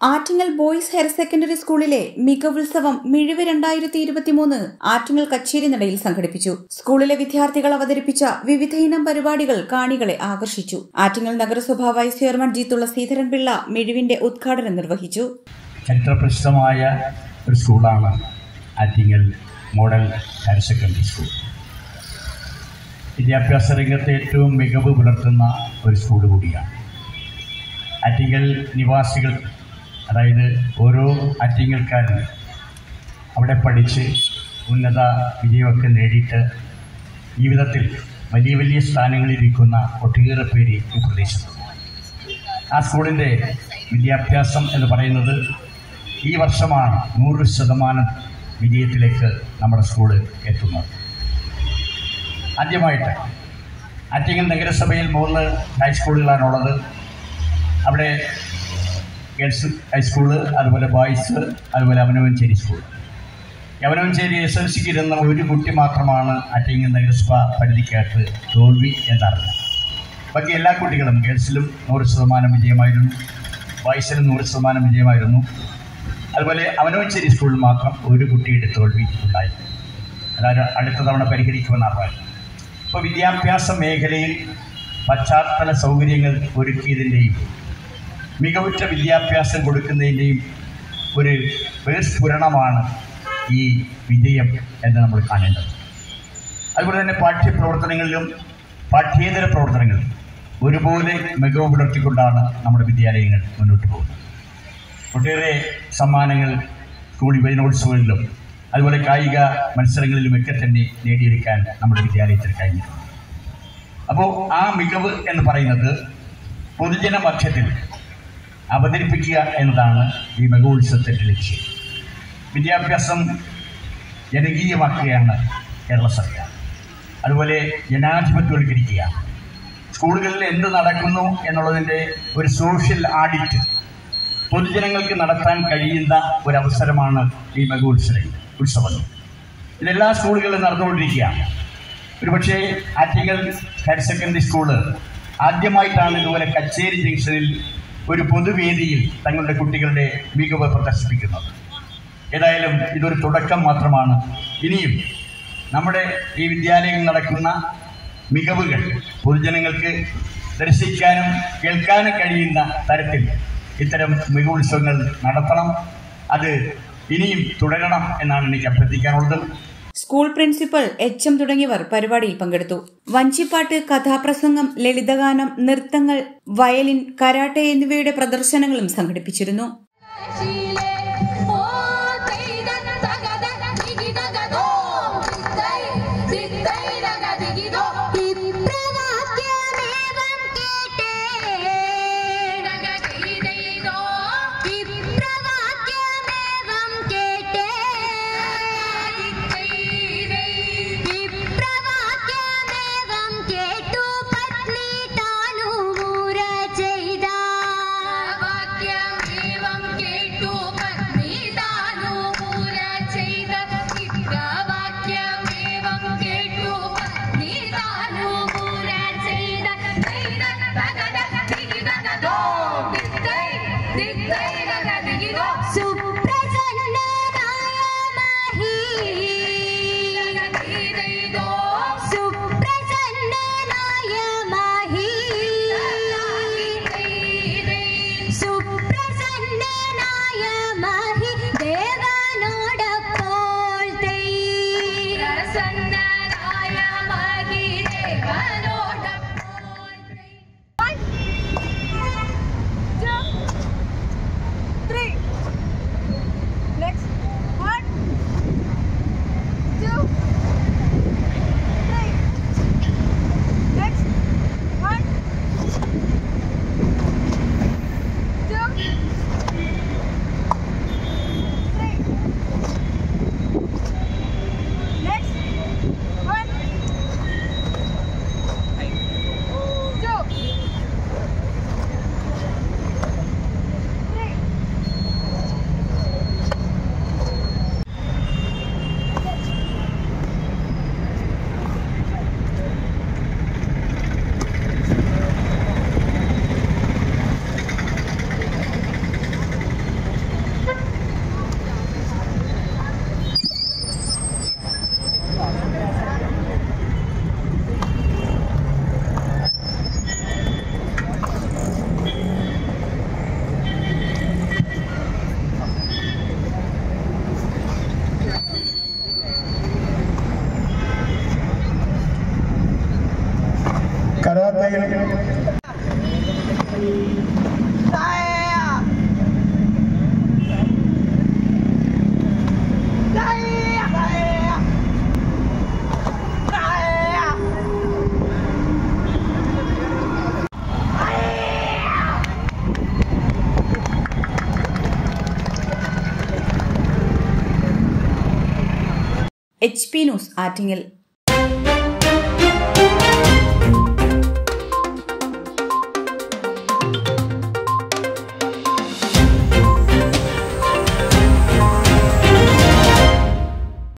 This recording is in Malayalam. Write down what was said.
ആറ്റിങ്ങൽ ബോയ്സ് ഹയർ സെക്കൻഡറി സ്കൂളിലെ മികവുത്സവം മിഴിവ് രണ്ടായിരത്തി ഇരുപത്തിമൂന്ന് ആറ്റിങ്ങൽ കച്ചേരി നടയിൽ സംഘടിപ്പിച്ചു സ്കൂളിലെ വിദ്യാർത്ഥികൾ അവതരിപ്പിച്ച വിവിധയിനം പരിപാടികൾ കാണികളെ ആകർഷിച്ചു ആറ്റിങ്ങൽ നഗരസഭാ vice chairman G Thulaseedharan Pillai മിഴിവിന്റെ ഉദ്ഘാടനം നിർവഹിച്ചു ചരിത്രപ്രസിദ്ധമായ ഒരു സ്കൂളാണ് Attingal model higher secondary school വിദ്യാഭ്യാസ രംഗത്ത് ഏറ്റവും മികവ് പുലർത്തുന്ന ഒരു സ്കൂൾ കൂടിയാണ് ആറ്റിങ്ങൽ നിവാസികൾ അതായത് ഓരോ ആറ്റിങ്ങൽക്കാരും അവിടെ പഠിച്ച് ഉന്നത വിജയമൊക്കെ നേടിയിട്ട് ജീവിതത്തിൽ വലിയ വലിയ സ്ഥാനങ്ങളിലിരിക്കുന്ന ഒട്ടേറെ പേര് ഈ പ്രദേശത്തുണ്ട് ആ സ്കൂളിൻ്റെ വിദ്യാഭ്യാസം എന്ന് പറയുന്നത് ഈ വർഷമാണ് നൂറ് ശതമാനം വിജയത്തിലേക്ക് നമ്മുടെ സ്കൂള് എത്തുന്നത് ആദ്യമായിട്ട് ആറ്റിങ്ങൽ നഗരസഭയിൽ മൂന്ന് ഹൈസ്കൂളുകളാണുള്ളത് അവിടെ ഗേൾസ് ഹൈസ്കൂള് അതുപോലെ ബോയ്സ് അതുപോലെ Avanavanchery school Avanavanchery S L സിക്ക് ഇരുന്ന ഒരു കുട്ടി മാത്രമാണ് ആറ്റിങ്ങൽ നഗരസഭ പരിധിക്കകത്ത് തോൽവി എന്നറിഞ്ഞത് ബാക്കി എല്ലാ കുട്ടികളും ഗേൾസിലും നൂറ് ശതമാനം വിജയമായിരുന്നു ബോയ്സിലും നൂറ് ശതമാനം വിജയമായിരുന്നു അതുപോലെ അവനവഞ്ചേരി സ്കൂളിൽ മാത്രം ഒരു കുട്ടിയുടെ തോൽവി ഉണ്ടായി അതായത് അടുത്ത തവണ പരിഹരിക്കുമെന്നാണ് പറയുന്നത് ഇപ്പോൾ വിദ്യാഭ്യാസ മേഖലയിൽ പശ്ചാത്തല സൗകര്യങ്ങൾ ഒരുക്കിയതിൻ്റെയും മികവുറ്റ വിദ്യാഭ്യാസം കൊടുക്കുന്നതിൻ്റെയും ഒരു ബഹിസ്ഫുരണമാണ് ഈ വിജയം എന്ന് നമ്മൾ കാണേണ്ടത് അതുപോലെ തന്നെ പാഠ്യപ്രവർത്തനങ്ങളിലും പാഠ്യേതര പ്രവർത്തനങ്ങളിലും ഒരുപോലെ മികവ് പുലർത്തിക്കൊണ്ടാണ് നമ്മുടെ വിദ്യാലയങ്ങൾ മുന്നോട്ട് പോകുന്നത് ഒട്ടേറെ സമ്മാനങ്ങൾ സ്കൂൾ യുവജനോത്സവങ്ങളിലും അതുപോലെ കായിക മത്സരങ്ങളിലുമൊക്കെ തന്നെ നേടിയെടുക്കാൻ നമ്മുടെ വിദ്യാലയത്തിൽ കഴിഞ്ഞിട്ടുണ്ട് അപ്പോൾ ആ മികവ് എന്ന് പറയുന്നത് പൊതുജന മധ്യത്തിൽ അവതരിപ്പിക്കുക എന്നതാണ് ഈ മകോത്സവത്തിൻ്റെ ലക്ഷ്യം വിദ്യാഭ്യാസം ജനകീയമാക്കുകയാണ് കേരള സർക്കാർ അതുപോലെ ജനാധിപത്യവൽക്കരിക്കുക സ്കൂളുകളിൽ എന്ത് നടക്കുന്നു എന്നുള്ളതിൻ്റെ ഒരു സോഷ്യൽ ആഡിറ്റ് പൊതുജനങ്ങൾക്ക് നടത്താൻ കഴിയുന്ന ഒരവസരമാണ് ഈ മകോത്സവം ഉത്സവങ്ങൾ ഇതെല്ലാ സ്കൂളുകളിലും നടന്നുകൊണ്ടിരിക്കുകയാണ് ഒരുപക്ഷെ ആറ്റിങ്ങൽ ഹയർ സെക്കൻഡറി സ്കൂള് ആദ്യമായിട്ടാണ് ഇതുപോലെ കച്ചേരി ജംഗ്ഷനിൽ ഒരു പൊതുവേദിയിൽ തങ്ങളുടെ കുട്ടികളുടെ മികവ് പ്രദർശിപ്പിക്കുന്നത് ഏതായാലും ഇതൊരു തുടക്കം മാത്രമാണ് ഇനിയും നമ്മുടെ ഈ വിദ്യാലയങ്ങളിൽ നടക്കുന്ന മികവുകൾ പൊതുജനങ്ങൾക്ക് ദർശിക്കാനും കേൾക്കാനും കഴിയുന്ന തരത്തിൽ ഇത്തരം മികവുത്സവങ്ങൾ നടത്തണം അത് ഇനിയും തുടരണം എന്നാണ് എനിക്ക് അഭ്യർത്ഥിക്കാനുള്ളത് സ്കൂൾ പ്രിൻസിപ്പൽ എച്ച് എം തുടങ്ങിയവർ പരിപാടിയിൽ പങ്കെടുത്തു വഞ്ചിപ്പാട്ട് കഥാപ്രസംഗം ലളിതഗാനം നൃത്തങ്ങൾ വയലിൻ കരാട്ടെ എന്നിവയുടെ പ്രദർശനങ്ങളും സംഘടിപ്പിച്ചിരുന്നു എച്ച് പി ന്യൂസ് ആറ്റിങ്ങൽ